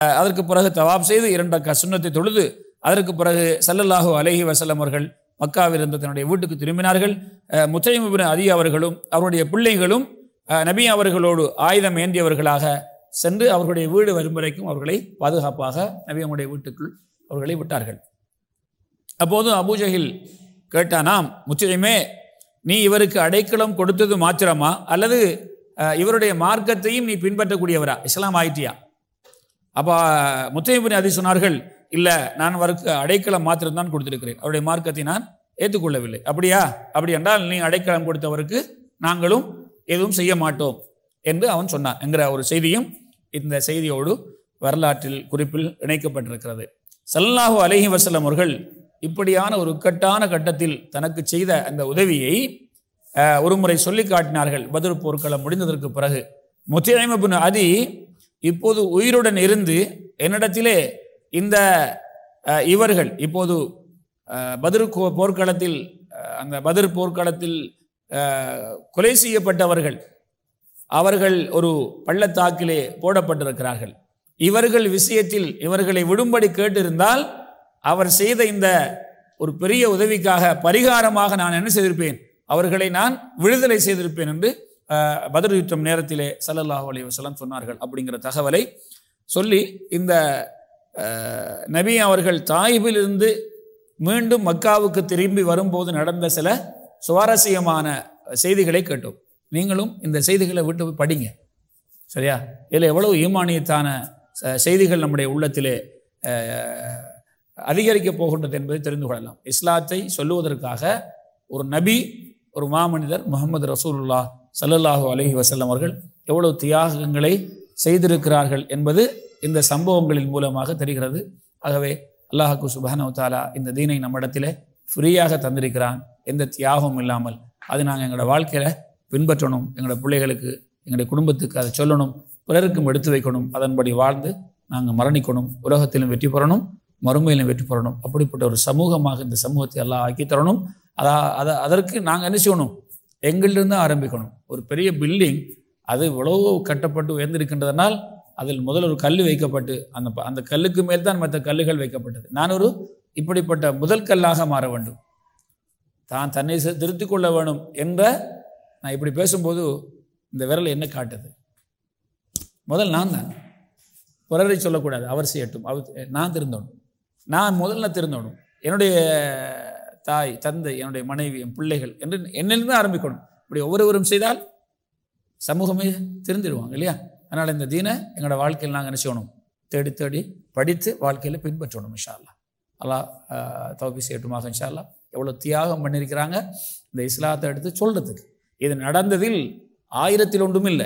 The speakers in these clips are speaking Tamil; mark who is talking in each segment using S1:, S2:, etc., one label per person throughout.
S1: அஹ், அதற்கு பிறகு தவாப் செய்து இரண்டு ரக்கா சுன்னத்தை தொழுது அதற்கு பிறகு ஸல்லல்லாஹு அலைஹி வஸல்லம் அவர்கள் மக்காவில் இருந்த தன்னுடைய வீட்டுக்கு திரும்பினார்கள் அஹ், முத்தைம் இப்னு அதி அவர்களும் அவருடைய பிள்ளைகளும் அஹ், நபி அவர்களோடு ஆயுதம் ஏந்தியவர்களாக சென்று அவர்களுடைய வீடு வரும் வரைக்கும் அவர்களை பாதுகாப்பாக நபி அவருடைய வீட்டுக்குள் அவர்களை விட்டார்கள் அப்போது அபூஜஹில் கேட்டானாம் முச்சையுமே நீ இவருக்கு அடைக்கலம் கொடுத்தது மாத்திரமா அல்லது அஹ், இவருடைய மார்க்கத்தையும் நீ பின்பற்றக்கூடியவரா இஸ்லாம் ஆயிட்டியா அப்போ முத்தையபின் அதி சொன்னார்கள் இல்லை நான் அவருக்கு அடைக்கலம் மாத்திரம்தான் கொடுத்திருக்கிறேன் அவருடைய மார்க்கத்தை நான் ஏற்றுக்கொள்ளவில்லை அப்படியா அப்படி என்றால் நீ அடைக்கலம் கொடுத்தவருக்கு நாங்களும் எதுவும் செய்ய மாட்டோம் என்று அவன் சொன்னான் என்கிற ஒரு செய்தியும் இந்த செய்தியோடு வரலாற்றில் குறிப்பில் இணைக்கப்பட்டிருக்கிறது ஸல்லல்லாஹு அலைஹி வஸல்லம் அவர்கள் இப்படியான ஒரு இக்கட்டான கட்டத்தில் தனக்கு செய்த அந்த உதவியை அஹ், ஒருமுறை சொல்லி காட்டினார்கள் பத்ர் போர்க்களம் முடிந்ததற்கு பிறகு முத்தியமிபின் அதி இப்போது உயிருடன் இருந்து என்னிடத்திலே இந்த அஹ், இவர்கள் இப்போது அஹ், பத்ர் கோ- போர்க்களத்தில் அஹ், அந்த பத்ர் போர்க்களத்தில் அஹ், கொலை செய்யப்பட்டவர்கள் அவர்கள் ஒரு பள்ளத்தாக்கிலே போடப்பட்டிருக்கிறார்கள் இவர்கள் விஷயத்தில் இவர்களை விடும்படி கேட்டிருந்தால் அவர் செய்த இந்த ஒரு பெரிய உதவிக்காக பரிகாரமாக நான் என்ன செய்திருப்பேன் அவர்களை நான் விடுதலை செய்திருப்பேன் என்று அஹ், பத்ர் யுத்தம் நேரத்திலே ஸல்லல்லாஹு அலைஹி வஸல்லம் சொன்னார்கள் அப்படிங்கிற தகவலை சொல்லி இந்த அஹ், நபி அவர்கள் தாயிபிலிருந்து மீண்டும் மக்காவுக்கு திரும்பி வரும்போது நடந்த சில சுவாரஸ்யமான செய்திகளை கேட்டோம் நீங்களும் இந்த செய்திகளை விட்டு போய் படிங்க சரியா இதில் எவ்வளவு ஈமானியத்தான அஹ், செய்திகள் நம்முடைய உள்ளத்திலே அஹ், அதிகரிக்கப் போகின்றது என்பதை தெரிந்து கொள்ளலாம் இஸ்லாத்தை சொல்லுவதற்காக ஒரு நபி ஒரு மாமனிதர் முகமது ரசூலுல்லாஹ் ஸல்லல்லாஹு அலைஹி வஸல்லம் அவர்கள் எவ்வளவு தியாகங்களை செய்திருக்கிறார்கள் என்பது இந்த சம்பவங்களின் மூலமாக தெரிகிறது ஆகவே அல்லாஹாக்கு சுபஹானஹு தாலா இந்த தீனை நம்மிடத்திலே ஃப்ரீயாக தந்திருக்கிறான் எந்த தியாகமும் இல்லாமல் அது நாங்கள் எங்களோட வாழ்க்கையில் பின்பற்றணும் எங்களோட பிள்ளைகளுக்கு எங்களுடைய குடும்பத்துக்கு அதை சொல்லணும் பிறருக்கும் எடுத்து வைக்கணும் அதன்படி வாழ்ந்து நாங்கள் மரணிக்கணும் உலகத்திலும் வெற்றி பெறணும் மறுமையிலும் வெற்றி பெறணும் அப்படிப்பட்ட ஒரு சமூகமாக இந்த சமூகத்தை எல்லாம் ஆக்கி தரணும் அதா அதை அதற்கு நாங்கள் என்ன செய்யணும் எங்களிலிருந்து ஆரம்பிக்கணும் ஒரு பெரிய பில்டிங் அது இவ்வளவு கட்டப்பட்டு உயர்ந்திருக்கின்றதனால் அதில் முதல் ஒரு கல் வைக்கப்பட்டு அந்த ப- அந்த கல்லுக்கு மேல் தான் மற்ற கல்லுகள் வைக்கப்பட்டது நான் ஒரு இப்படிப்பட்ட முதல் கல்லாக மாற வேண்டும் தான் தன்னை செ- திருத்திக் கொள்ள வேணும் என்ற நான் இப்படி பேசும்போது இந்த விரல் என்ன காட்டுது முதல் நான் தான் பிறரை சொல்லக்கூடாது அவர் செய்யட்டும் அவர் நான் திருந்தணும் நான் முதல்ல திருந்தணும் என்னுடைய தாய் தந்தை என்னுடைய மனைவி என் பிள்ளைகள் என்று என்னிலிருந்து ஆரம்பிக்கணும் இப்படி ஒவ்வொருவரும் செய்தால் சமூகமே திருந்திடுவாங்க இல்லையா அதனால் இந்த தீனை எங்களோட வாழ்க்கையில் நாங்கள் என்ன செய்யணும் தேடி தேடி படித்து வாழ்க்கையில் பின்பற்றணும் இன்ஷா அல்லாஹ் அல்லாஹ் ஆஹ், தௌபி செய்யட்டுமாக இன்ஷா அல்லாஹ் எவ்வளோ தியாகம் பண்ணியிருக்கிறாங்க இந்த இஸ்லாத்தை எடுத்து சொல்கிறதுக்கு இது நடந்ததில் ஆயிரத்தில் ஒன்றும் இல்லை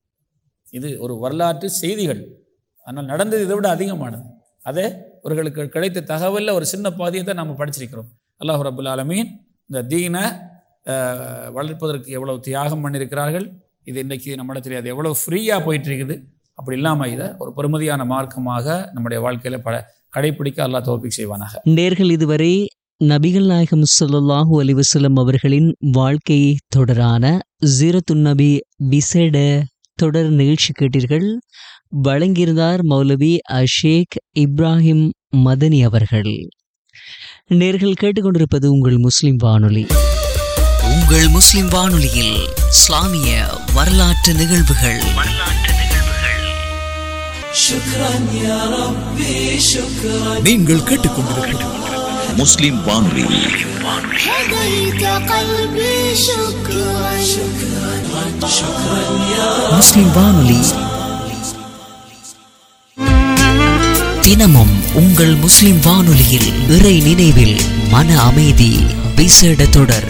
S1: இது ஒரு வரலாற்று செய்திகள் ஆனால் நடந்தது இதை விட அதிகமானது அதே இவர்களுக்கு கிடைத்த தகவலில் ஒரு சின்ன பாதியை தான் நம்ம படிச்சிருக்கிறோம் அல்லாஹ் ரபுல் ஆலமீன் இந்த தீனை ஆஹ், வளர்ப்பதற்கு எவ்வளவு தியாகம் பண்ணியிருக்கிறார்கள் இது இன்னைக்கு நம்மிடத்தில் அது எவ்வளோ ஃப்ரீயாக போயிட்டு இருக்குது அப்படி இல்லாமல் இதை ஒரு பெருமதியான மார்க்கமாக நம்முடைய வாழ்க்கையில் பல கடைப்பிடிக்க அல்லாஹ் தோப்பிக் செய்வானாக
S2: நேர்கள் இதுவரை நபிகள் நாயகம் ஸல்லல்லாஹு அலைஹி வஸல்லம் அவர்களின் வாழ்க்கை தொடரான ஜீரத்துன் நபி விசேட தொடர் நிகழ்ச்சி கேட்டீர்கள் வழங்கியிருந்தார் மௌலவி அஷேக் இப்ராஹிம் மதனி அவர்கள் நேர்கள் கேட்டுக்கொண்டிருப்பது உங்கள் முஸ்லிம் வானொலி உங்கள் முஸ்லிம் வானொலியில் இஸ்லாமிய வரலாற்று நிகழ்வுகள்
S3: நீங்கள் கேட்டுக்கொண்டிருப்பது முஸ்லிம் வானொலி
S4: هديت قلبي شكرا
S2: முஸ்லிம் வானொலி தினமும் உங்கள் முஸ்லிம் வானொலியில் இறை நினைவில் மன அமைதி விசேட தொடர்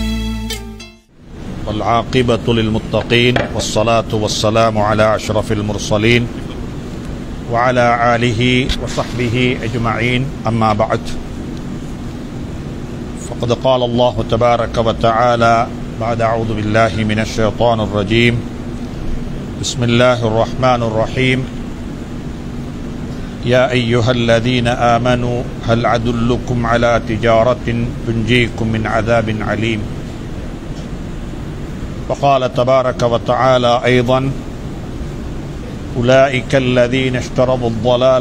S5: والعاقبة للمتقين والصلاة والسلام على أشرف المرسلين وعلى آله وصحبه أجمعين أما بعد فقد قال الله تبارك وتعالى بعد أعوذ بالله من الشيطان الرجيم بسم الله الرحمن الرحيم يا أيها الذين آمنوا هل أدلكم على تجارة تنجيكم من عذاب عليم وقال تبارك وتعالى ايضا أولئك الذين اشتروا الضلال